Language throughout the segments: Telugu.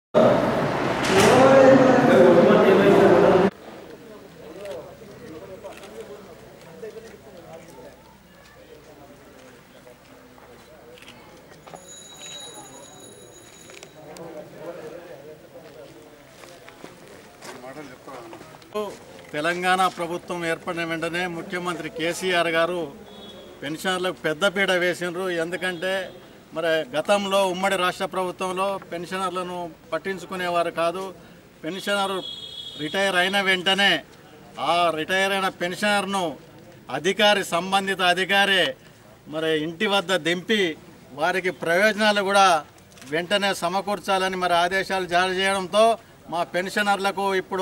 తెలంగాణ ప్రభుత్వం ఏర్పడిన వెంటనే ముఖ్యమంత్రి కేసీఆర్ గారు పెన్షనర్లకు పెద్దపీట వేసినారు ఎందుకంటే మరి గతంలో ఉమ్మడి రాష్ట్ర ప్రభుత్వంలో పెన్షనర్లను పట్టించుకునేవారు కాదు పెన్షనర్ రిటైర్ అయిన వెంటనే ఆ రిటైర్ అయిన పెన్షనర్ను అధికారి సంబంధిత అధికారి మరి ఇంటి వద్ద దింపి వారికి ప్రయోజనాలు కూడా వెంటనే సమకూర్చాలని మరి ఆదేశాలు జారీ చేయడంతో మా పెన్షనర్లకు ఇప్పుడు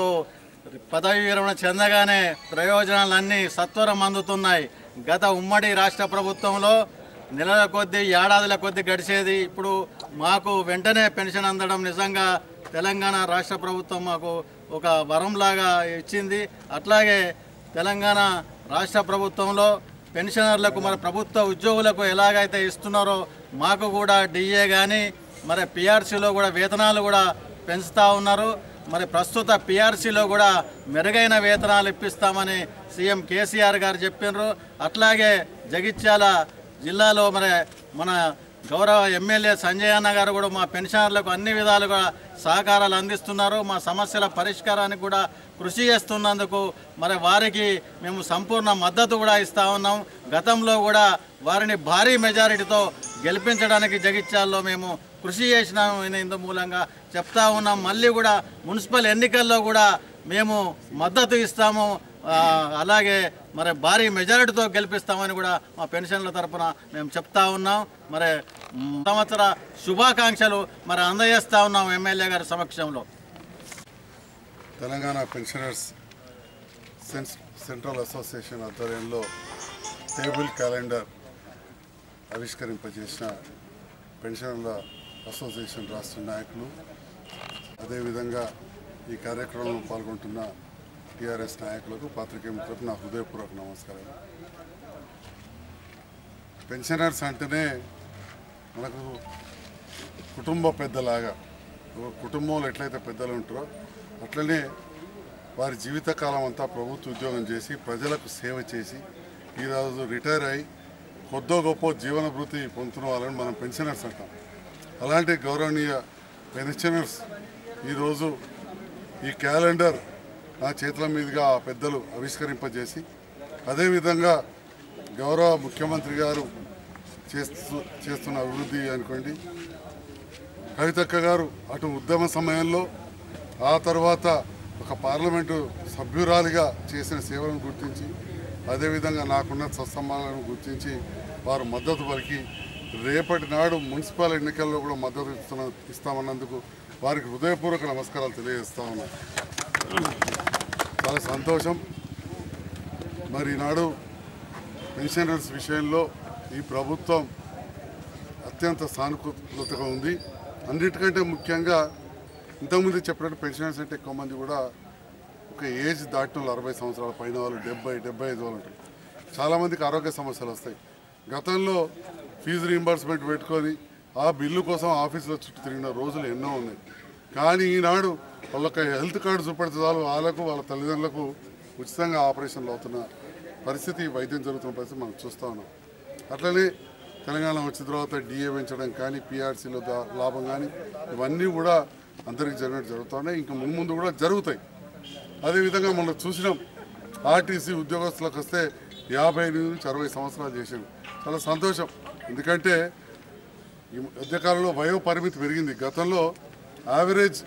పదవి విరమణ చెందగానే ప్రయోజనాలన్నీ సత్వరం అందుతున్నాయి గత ఉమ్మడి రాష్ట్ర ప్రభుత్వంలో నెలల కొద్దీ ఏడాదిల కొద్దీ గడిచేది ఇప్పుడు మాకు వెంటనే పెన్షన్ అందడం నిజంగా తెలంగాణ రాష్ట్ర ప్రభుత్వం మాకు ఒక వరంలాగా ఇచ్చింది అట్లాగే తెలంగాణ రాష్ట్ర ప్రభుత్వంలో పెన్షనర్లకు మరి ప్రభుత్వ ఉద్యోగులకు ఎలాగైతే ఇస్తున్నారో మాకు కూడా డిఏ కానీ మరి పిఆర్సీలో కూడా వేతనాలు కూడా పెంచుతూ ఉన్నారు మరి ప్రస్తుత పిఆర్సీలో కూడా మెరుగైన వేతనాలు ఇప్పిస్తామని సీఎం కేసీఆర్ గారు చెప్పినారు అట్లాగే జగిత్యాల జిల్లాలో మరి మన గౌరవ ఎమ్మెల్యే సంజయ్ అన్న గారు కూడా మా పెన్షనర్లకు అన్ని విధాలుగా సహకారాలు అందిస్తున్నారు మా సమస్యల పరిష్కారానికి కూడా కృషి చేస్తున్నందుకు మరి వారికి మేము సంపూర్ణ మద్దతు కూడా ఇస్తా ఉన్నాం గతంలో కూడా వారిని భారీ మెజారిటీతో గెలిపించడానికి జగిత్యాల్లో మేము కృషి చేసినాం ఇందు మూలంగా చెప్తా ఉన్నాం మళ్ళీ కూడా మున్సిపల్ ఎన్నికల్లో కూడా మేము మద్దతు ఇస్తాము ఆ, అలాగే మరి భారీ మెజారిటీతో గెలిపిస్తామని కూడా మా పెన్షన్ల తరపున మేము చెప్తా ఉన్నాం మరి మ్, సంవత్సర శుభాకాంక్షలు మరి అందజేస్తా ఉన్నాం ఎమ్మెల్యే గారి సమక్షంలో తెలంగాణ పెన్షనర్స్ సెన్స్ సెంట్రల్ అసోసియేషన్ ఆధ్వర్యంలో టేబుల్ క్యాలెండర్ ఆవిష్కరింపజేసిన పెన్షనర్ల అసోసియేషన్ రాష్ట్ర నాయకులు అదేవిధంగా ఈ కార్యక్రమంలో పాల్గొంటున్న టీఆర్ఎస్ నాయకులకు పాత్రికేయ మిత్రులకు నా హృదయపూర్వక నమస్కారం పెన్షనర్స్ అంటేనే మనకు కుటుంబ పెద్దలాగా ఒక కుటుంబంలో ఎట్లయితే పెద్దలు ఉంటారో అట్లనే వారి జీవితకాలం అంతా ప్రభుత్వ ఉద్యోగం చేసి ప్రజలకు సేవ చేసి ఈరోజు రిటైర్ అయి కొద్దో గొప్ప జీవన భృతి పొందుతున్న వాళ్ళని మనం పెన్షనర్స్ అంటాం అలాంటి గౌరవనీయ పెన్షనర్స్ ఈరోజు ఈ క్యాలెండర్ నా చేతుల మీదుగా ఆ పెద్దలు ఆవిష్కరింపజేసి అదేవిధంగా గౌరవ ముఖ్యమంత్రి గారు చేస్తూ చేస్తున్న అభివృద్ధి అనుకోండి కవితక్క గారు అటు ఉద్యమ సమయంలో ఆ తర్వాత ఒక పార్లమెంటు సభ్యురాలిగా చేసిన సేవలను గుర్తించి అదేవిధంగా నాకున్న సత్సంబాలను గుర్తించి వారు మద్దతు పలికి రేపటి నాడు మున్సిపల్ ఎన్నికల్లో కూడా మద్దతు ఇస్తున్న ఇస్తామన్నందుకు వారికి హృదయపూర్వక నమస్కారాలు తెలియజేస్తా ఉన్నాను చాలా సంతోషం మరి ఈనాడు పెన్షనర్స్ విషయంలో ఈ ప్రభుత్వం అత్యంత సానుకూలతగా ఉంది అన్నిటికంటే ముఖ్యంగా ఇంతకుముందు చెప్పినట్టు పెన్షనర్స్ అంటే ఎక్కువ మంది కూడా ఒక ఏజ్ దాటిన వాళ్ళు అరవై సంవత్సరాల పైన వాళ్ళు డెబ్బై డెబ్బై ఐదు వాళ్ళు ఉంటారు చాలామందికి ఆరోగ్య సమస్యలు వస్తాయి గతంలో ఫీజు రీంబర్స్మెంట్ పెట్టుకొని ఆ బిల్లు కోసం ఆఫీసులో చుట్టూ తిరిగిన రోజులు ఎన్నో ఉన్నాయి కానీ ఈనాడు వాళ్ళకి హెల్త్ కార్డు చూపెడితే చాలు వాళ్ళకు వాళ్ళ తల్లిదండ్రులకు ఉచితంగా ఆపరేషన్లు అవుతున్న పరిస్థితి వైద్యం జరుగుతున్న పరిస్థితి మనం చూస్తూ ఉన్నాం అట్లనే తెలంగాణ వచ్చిన తర్వాత డిఏ పెంచడం కానీ పిఆర్సీలో లాభం కానీ ఇవన్నీ కూడా అందరికీ జరిగినట్టు జరుగుతున్నాయి ఇంకా మున్ముందు కూడా జరుగుతాయి అదేవిధంగా మనం చూసినాం ఆర్టీసీ ఉద్యోగస్తులకు వస్తే యాభై ఎనిమిది నుంచి అరవై సంవత్సరాలు చేసారు చాలా సంతోషం ఎందుకంటే ఈ మధ్యకాలంలో వయో పరిమితి పెరిగింది గతంలో యావరేజ్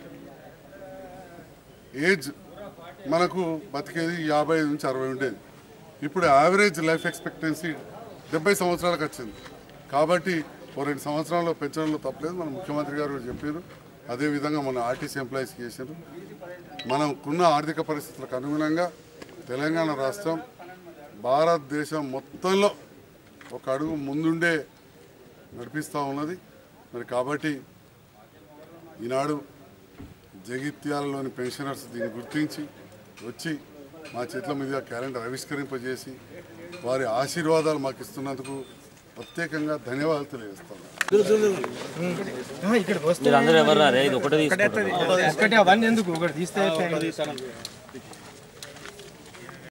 ఏజ్ మనకు బతికేది యాభై ఐదు నుంచి అరవై ఉండేది ఇప్పుడు యావరేజ్ లైఫ్ ఎక్స్పెక్టెన్సీ డెబ్బై సంవత్సరాలకు వచ్చింది కాబట్టి ఓ రెండు సంవత్సరాల్లో పెంచడంలో తప్పలేదు మన ముఖ్యమంత్రి గారు కూడా చెప్పారు అదేవిధంగా మన ఆర్టీసీ ఎంప్లాయీస్కి చేశారు మనకున్న ఆర్థిక పరిస్థితులకు అనుగుణంగా తెలంగాణ రాష్ట్రం భారతదేశం మొత్తంలో ఒక అడుగు ముందుండే నడిపిస్తూ ఉన్నది మరి కాబట్టి ఈనాడు జగిత్యాలలోని పెన్షనర్స్ దీన్ని గుర్తించి వచ్చి మా చేతుల మీదుగా క్యాలెండర్ ఆవిష్కరింపజేసి వారి ఆశీర్వాదాలు మాకు ఇస్తున్నందుకు ప్రత్యేకంగా ధన్యవాదాలు తెలియజేస్తాను ఇక్కడికి వస్తే మీరు అందరూ ఎవరు రారే ఇది ఒకటే తీసుకుంటారు ఒకటి అవన్నీ ఎందుకు ఒకటి తీస్తే